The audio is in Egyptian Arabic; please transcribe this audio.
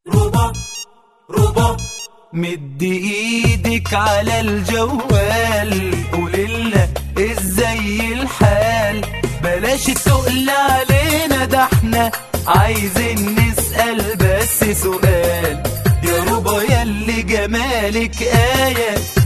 ربا ربا مد ايدك على الجوال قوللنا ازاي الحال بلاش تقل علينا ده احنا عايزين نسأل بس سؤال يا ربا ياللي جمالك آية